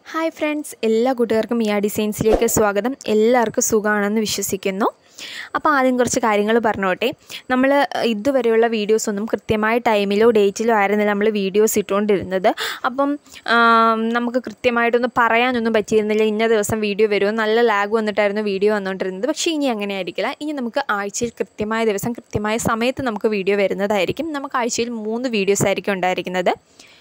hi friends എല്ലാ കൂട്ടുകാർക്കും മിയ ഡിസൈൻസിലേക്ക് സ്വാഗതം എല്ലാവർക്കും സുഖമാണെന്ന് വിശ്വസിക്കുന്നു അപ്പോൾ ആദ്യം കുറച്ച് കാര്യങ്ങൾ പറഞ്ഞോട്ടെ നമ്മൾ ഇതുവരെയുള്ള വീഡിയോസ് ഒന്നും കൃത്യമായ ടൈമിലോ ഡേറ്റിലോ ആയിരുന്നില്ല നമ്മൾ വീഡിയോസ് ഇട്ടുകൊണ്ടിരുന്നത് അപ്പം ആം, നമുക്ക് കൃത്യമായിട്ടൊന്നും പറയാനൊന്നും പറ്റിയിരുന്നില്ല ഇന്ന ദിവസം വീഡിയോ വരുമോ നല്ല ലാഗ് വന്നിട്ടായിരുന്നു വീഡിയോ വന്നുകൊണ്ടിരുന്നത് പക്ഷേ ഇനി അങ്ങനെ ആയിരിക്കില്ല ഇനി നമുക്ക് ആഴ്ചയിൽ കൃത്യമായ ദിവസം കൃത്യമായ സമയത്ത് നമുക്ക് വീഡിയോ വരുന്നതായിരിക്കും നമുക്ക് ആഴ്ചയിൽ മൂന്ന് വീഡിയോസ് ആയിരിക്കും ഉണ്ടായിരിക്കുന്നത്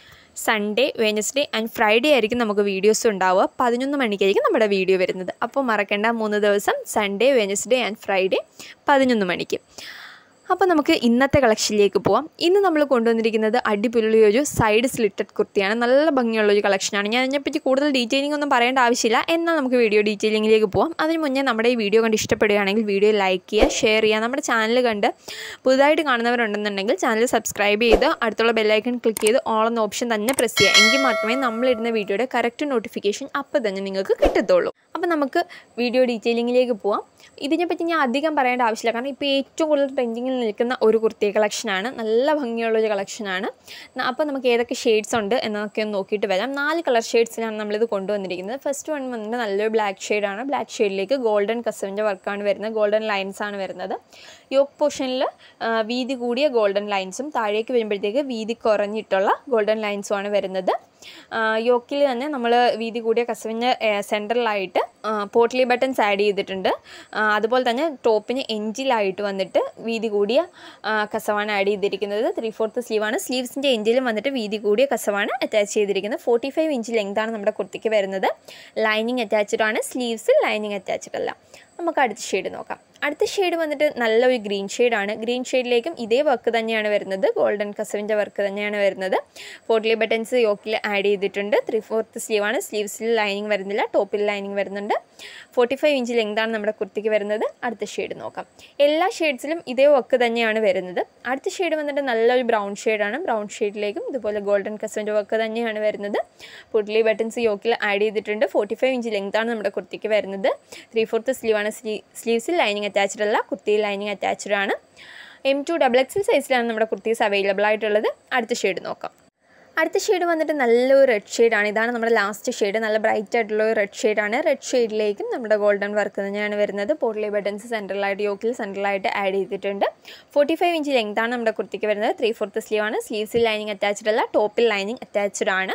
സൺഡേ വെനസ്ഡേ ആൻഡ് ഫ്രൈഡേ ആയിരിക്കും നമുക്ക് വീഡിയോസ് ഉണ്ടാവുക പതിനൊന്ന് മണിക്കായിരിക്കും നമ്മുടെ വീഡിയോ വരുന്നത് അപ്പോൾ മറക്കേണ്ട മൂന്ന് ദിവസം സൺഡേ വെനസ്ഡേ ആൻഡ് ഫ്രൈഡേ പതിനൊന്ന് മണിക്ക് അപ്പോൾ നമുക്ക് ഇന്നത്തെ കളക്ഷനിലേക്ക് പോവാം ഇന്ന് നമ്മൾ കൊണ്ടുവന്നിരിക്കുന്നത് അടിപൊളി ഒരു സൈഡ് സ്ലിറ്റഡ് കുർത്തിയാണ് നല്ല ഭംഗിയുള്ള ഒരു കളക്ഷനാണ് ഞാൻ അതിനെപ്പറ്റി കൂടുതൽ ഡീറ്റെയിലിംഗ് ഒന്നും പറയേണ്ട ആവശ്യമില്ല എന്നാൽ നമുക്ക് വീഡിയോ ഡീറ്റെയിലിംഗിലേക്ക് പോവാം അതിന് മുന്നേ നമ്മുടെ ഈ വീഡിയോ കണ്ട് ഇഷ്ടപ്പെടുകയാണെങ്കിൽ വീഡിയോ ലൈക്ക് ചെയ്യുക ഷെയർ ചെയ്യുക നമ്മുടെ ചാനൽ കണ്ട് പുതുതായിട്ട് കാണുന്നവരുണ്ടെന്നുണ്ടെങ്കിൽ ചാനൽ സബ്സ്ക്രൈബ് ചെയ്ത് അടുത്തുള്ള ബെല്ലൈക്കൺ ക്ലിക്ക് ചെയ്ത് ഓൾ എന്ന ഓപ്ഷൻ തന്നെ പ്രസ് ചെയ്യുക എങ്കിൽ മാത്രമേ നമ്മളിടുന്ന വീഡിയോയുടെ കറക്റ്റ് നോട്ടിഫിക്കേഷൻ അപ്പോൾ തന്നെ നിങ്ങൾക്ക് കിട്ടത്തുള്ളൂ അപ്പോൾ നമുക്ക് വീഡിയോ ഡീറ്റെയിലിങ്ങിലേക്ക് പോവാം ഇതിനെപ്പറ്റി ഞാൻ അധികം പറയേണ്ട ആവശ്യമില്ല കാരണം ഇപ്പോൾ ഏറ്റവും കൂടുതൽ ട്രെൻഡിങ്ങിൽ നിൽക്കുന്ന ഒരു കുർത്തി കളക്ഷനാണ് നല്ല ഭംഗിയുള്ള ഒരു കളക്ഷനാണ് അപ്പോൾ നമുക്ക് ഏതൊക്കെ ഷെയ്ഡ്സ് ഉണ്ട് എന്നൊക്കെ ഒന്ന് നോക്കിയിട്ട് വരാം നാല് കളർ ഷെയ്ഡ്സിലാണ് നമ്മളിത് കൊണ്ടുവന്നിരിക്കുന്നത് ഫസ്റ്റ് വൺ വന്നിട്ട് നല്ലൊരു ബ്ലാക്ക് ഷെയ്ഡാണ് ബ്ലാക്ക് ഷെയ്ഡിലേക്ക് ഗോൾഡൻ കസവിൻ്റെ വർക്കാണ് വരുന്നത് ഗോൾഡൻ ലൈൻസ് ആണ് വരുന്നത് യോക്ക് പോർഷനിൽ വീതി കൂടിയ ഗോൾഡൻ ലൈൻസും താഴേക്ക് വരുമ്പോഴത്തേക്ക് വീതി കുറഞ്ഞിട്ടുള്ള ഗോൾഡൻ ലൈൻസും ആണ് വരുന്നത് യോക്കിൽ തന്നെ നമ്മൾ വീതി കൂടിയ കസവിൻ്റെ സെൻറ്ററിലായിട്ട് പോട്ട്ലി ബട്ടൺസ് ആഡ് ചെയ്തിട്ടുണ്ട് ആ, അതുപോലെ തന്നെ ടോപ്പിന് എഞ്ചിലായിട്ട് വന്നിട്ട് വീതി കൂടിയ ആ, കസവാണ് ആഡ് ചെയ്തിരിക്കുന്നത് ത്രീ ഫോർത്ത് സ്ലീവാണ് സ്ലീവ്സിൻ്റെ എഞ്ചിലും വന്നിട്ട് വീതി കൂടിയ കസവാണ് അറ്റാച്ച് ചെയ്തിരിക്കുന്നത് ഫോർട്ടി ഫൈവ് ഇഞ്ച് ലെങ്താണ് നമ്മുടെ കുർത്തിക്ക് വരുന്നത് ലൈനിങ് അറ്റാച്ച്ഡ് ആണ് സ്ലീവ്സിൽ ലൈനിങ് അറ്റാച്ച്ഡ് അല്ല നമുക്ക് അടുത്ത ഷെയ്ഡ് നോക്കാം അടുത്ത ഷെയ്ഡ് വന്നിട്ട് നല്ലൊരു ഗ്രീൻ ഷെയ്ഡാണ് ഗ്രീൻ ഷെയ്ഡിലേക്കും ഇതേ വർക്ക് തന്നെയാണ് വരുന്നത് ഗോൾഡൻ കസവിൻ്റെ വർക്ക് തന്നെയാണ് വരുന്നത് പോട്ട്ലി ബട്ടൺസ് യോക്കിൽ ആഡ് ചെയ്തിട്ടുണ്ട് ത്രീ ഫോർത്ത് സ്ലീവാണ് സ്ലീവ്സിൽ ലൈനിങ് വരുന്നില്ല ടോപ്പിൽ ലൈനിങ് വരുന്നുണ്ട് ഫോർട്ടി ഫൈവ് ഇഞ്ച് ലെങ്താണ് നമ്മുടെ കുർത്തിക്ക് വരുന്നത് അടുത്ത ഷെയ്ഡ് നോക്കാം എല്ലാ ഷെയ്ഡ്സിലും ഇതേ വർക്ക് തന്നെയാണ് വരുന്നത് അടുത്ത ഷെയ്ഡ് വന്നിട്ട് നല്ലൊരു ബ്രൗൺ ഷെയ്ഡാണ് ബ്രൗൺ ഷെയ്ഡിലേക്കും ഇതുപോലെ ഗോൾഡൻ കസവിൻ്റെ വർക്ക് തന്നെയാണ് വരുന്നത് പുട്ട്ലി ബട്ടൺസ് യോക്കിൽ ആഡ് ചെയ്തിട്ടുണ്ട് ഫോർട്ടി ഫൈവ് ഇഞ്ച് ലെങ്താണ് നമ്മുടെ കുർത്തിക്ക് വരുന്നത് ത്രീ ഫോർത്ത് സ്ലീവാണ് സ്ലീ സ്ലീവ്സിൽ ലൈനിങ് അറ്റാച്ച്ഡ് അല്ല കുർത്തിയിൽ ലൈനിങ് അറ്റാച്ച്ഡ് ആണ് എം ടു ഡബിൾ എക്സൽ സൈസിലാണ് നമ്മുടെ കുർത്തീസ് അവൈലബിൾ ആയിട്ടുള്ളത് അടുത്ത ഷെയ്ഡ് നോക്കാം അടുത്ത ഷെയ്ഡ് വന്നിട്ട് നല്ലൊരു റെഡ് ഷെയ്ഡാണ് ഇതാണ് നമ്മുടെ ലാസ്റ്റ് ഷെയ്ഡ് നല്ല ബ്രൈറ്റ് ആയിട്ടുള്ള ഒരു റെഡ് ഷെയ്ഡാണ് റെഡ് ഷെയ്ഡിലേക്കും നമ്മുടെ ഗോൾഡൻ വർക്ക് തന്നെയാണ് വരുന്നത് പോട്ട്ലി ബട്ടൺസ് സെൻട്രലായിട്ട് യോക്കിൽ സെൻട്രലായിട്ട് ആഡ് ചെയ്തിട്ടുണ്ട് ഫോർട്ടി ഫൈവ് ഇഞ്ച് ലെങ്താണ് നമ്മുടെ കുർത്തിക്ക് വരുന്നത് ത്രീ ഫോർത്ത് സ്ലീവ് ആണ് സ്ലീവ്സിൽ ലൈനിങ് അറ്റാച്ച്ഡ് അല്ല ടോപ്പിൽ ലൈനിങ് അറ്റാച്ച്ഡ് ആണ്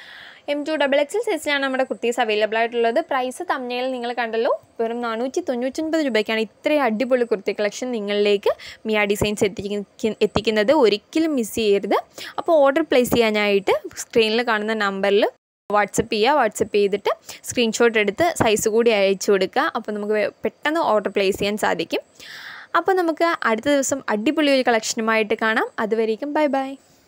എം ടു ഡബിൾ എക്സൽ സൈസിലാണ് നമ്മുടെ കുർത്തീസ് അവൈലബിൾ ആയിട്ടുള്ളത് പ്രൈസ് തമ്മിൽ നിങ്ങൾ കണ്ടല്ലോ വെറും നാനൂറ്റി തൊണ്ണൂറ്റൊൻപത് രൂപയ്ക്കാണ് ഇത്രയും അടിപൊളി കുർത്തി കളക്ഷൻ നിങ്ങളിലേക്ക് മിയ ഡിസൈൻസ് എത്തിക്കുന്ന എത്തിക്കുന്നത് ഒരിക്കലും മിസ് ചെയ്യരുത് അപ്പോൾ ഓർഡർ പ്ലേസ് ചെയ്യാനായിട്ട് സ്ക്രീനിൽ കാണുന്ന നമ്പറിൽ വാട്സപ്പ് ചെയ്യുക വാട്സപ്പ് ചെയ്തിട്ട് സ്ക്രീൻഷോട്ട് എടുത്ത് സൈസ് കൂടി അയച്ചു കൊടുക്കുക അപ്പോൾ നമുക്ക് വേ- പെട്ടെന്ന് ഓർഡർ പ്ലേസ് ചെയ്യാൻ സാധിക്കും അപ്പോൾ നമുക്ക് അടുത്ത ദിവസം അടിപൊളി ഒരു കളക്ഷനുമായിട്ട് കാണാം അതുവരേക്കും ബൈ ബൈ